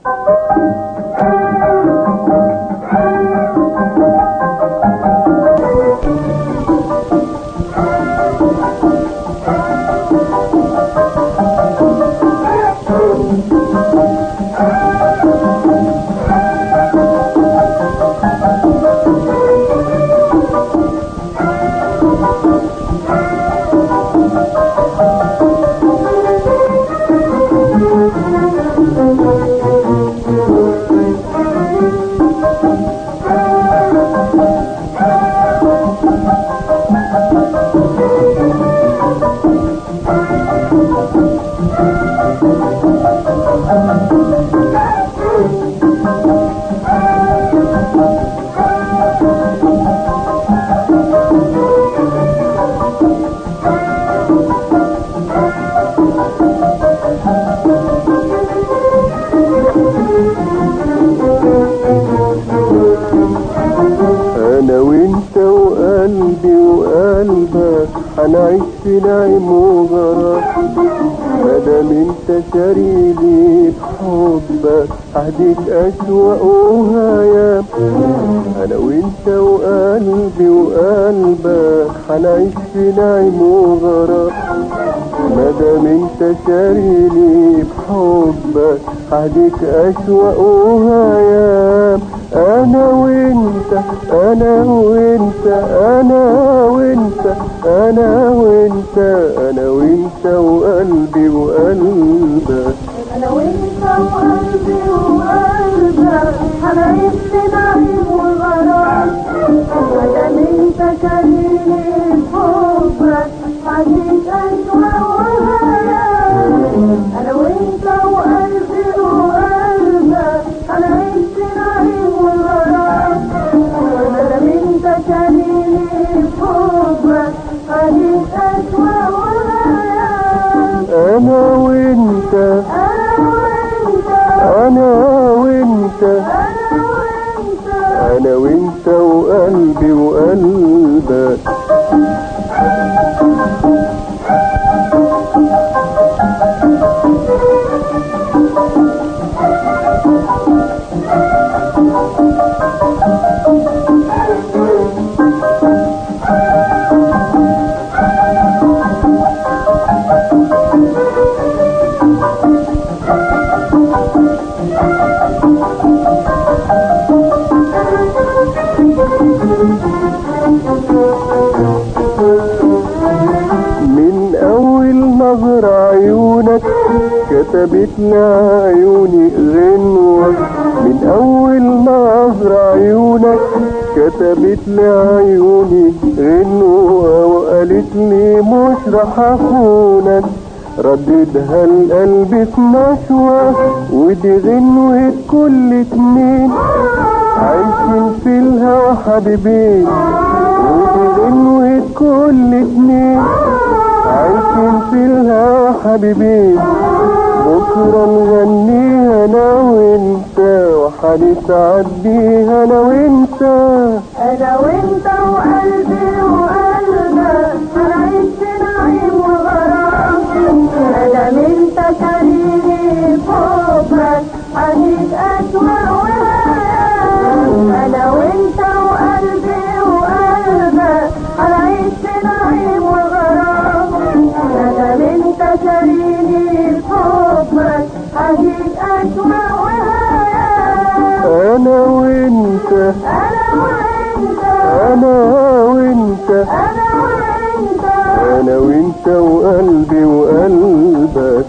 انا وانت وقلبي وقلبك هنعيش في نعيم وغرام مادام انت شاريلي بحبك هديك اشواق وهيام انا وانت وقلبي وقلبك هنعيش في نعيم وغرام مادام انت شاريلي بحبك هديك اشواق وهيام انا وانت انا وانت انا وانت انا وانت انا وانت وقلبي وقلبك انا وانت وقلبي وقلبك هنعيش في نعيم وغرام مادام انت كريم بحبك هديك اشواق وهيام انا وانت وقلبي وقلبك هنعيش في نعيم وغرام مادام انت كريم بحبك هديك اشواق وهيام انا وانت انا انا وانت وانت انا وانت انا وانت وقلبي وقلبك من اول نظر عيونك كتبت لعيوني غنوة من اول نظر عيونك كتبت لعيوني غنوة وقالت لي مش رح اخونك رددها القلب في نشوة ودي غنوة كل اتنين عايشين في الهوا حبيبين ودي غنوة كل اتنين عايشين في الهوا حبيبين بكرة نغنيها انا وانت وحنسعد بيها انا وانت انا وانت وقلبي وقلبك هنعيش في نعيم وغرام مادام انت كريم بحبك هديك اشواق وهيام انا وانت وقلبي وقلبك هنعيش في نعيم وغرام مادام انت كريم بحبك هديك اشواق وهيام انا وانت انا وانت انا وانت انا وانت انا وانت وقلبي وقلبك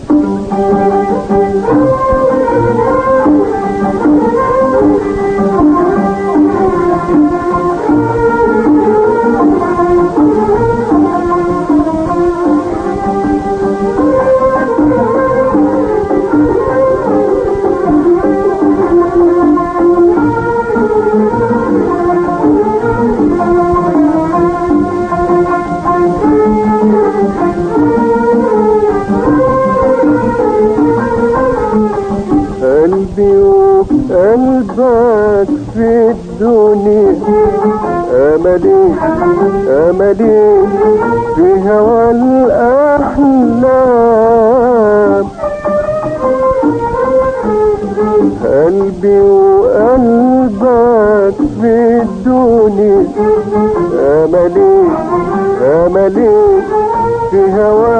قلبي وقلبك في الدنيا أملي أملي في هوى الأحلام قلبي وقلبك في الدنيا املي املي في هوى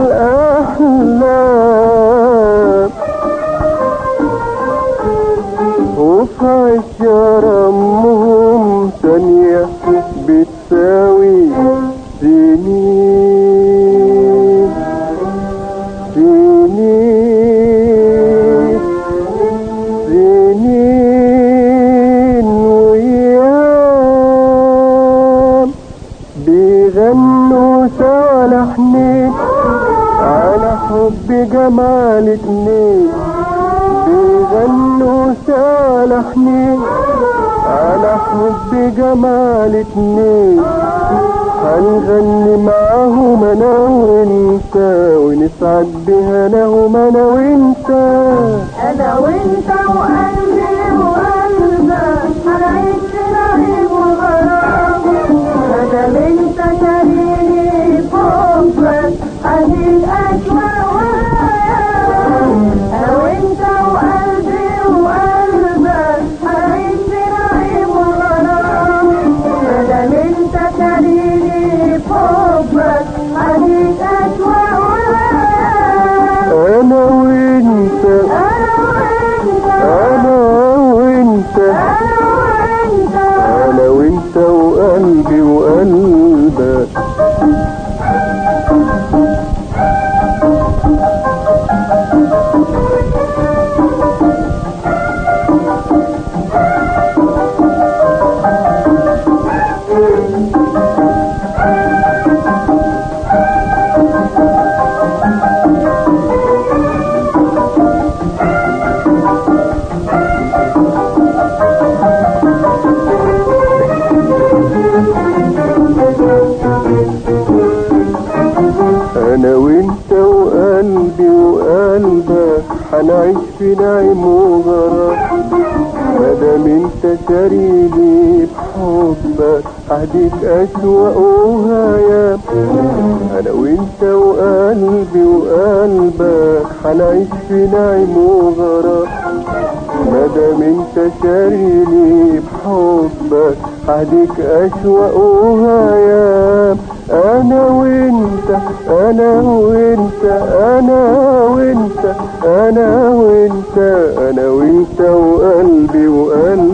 الاحلام وفي عشرة امهم ثانية بتساوي سنين سنين سنين ويام بيغنوا سوا لحنين على حب جمال اتنين بيغنوا سوا لحنين على حب جمال اتنين هنغني معاهم انا وانت ونسعد بهناهم انا وانت انا وانت وقلبي وقلبك هنعيش في نعيم وغرام مادام انت شاريني بحبك هزيد اشواق وهيام انا وانت وقلبي وقلبك هنعيش في نعيم وغرام مادام انت شاريني بحبك هزيد اشواق وهيام انا وانت انا انا وانت وانت انا وانت انا وانت وقلبي وقلبك انا وانت وقلبي وقلبك هنعيش في نعيم وغرام مادام انت شاريني بحبك هديك اشواق وهيام انا وانت وقلبي وقلبك هنعيش في نعيم وغرام مادام انت شاريني بحبك هديك اشواق وهيام انا وانت انا وانت انا وانت انا وانت انا وانت وقلبي وقلبك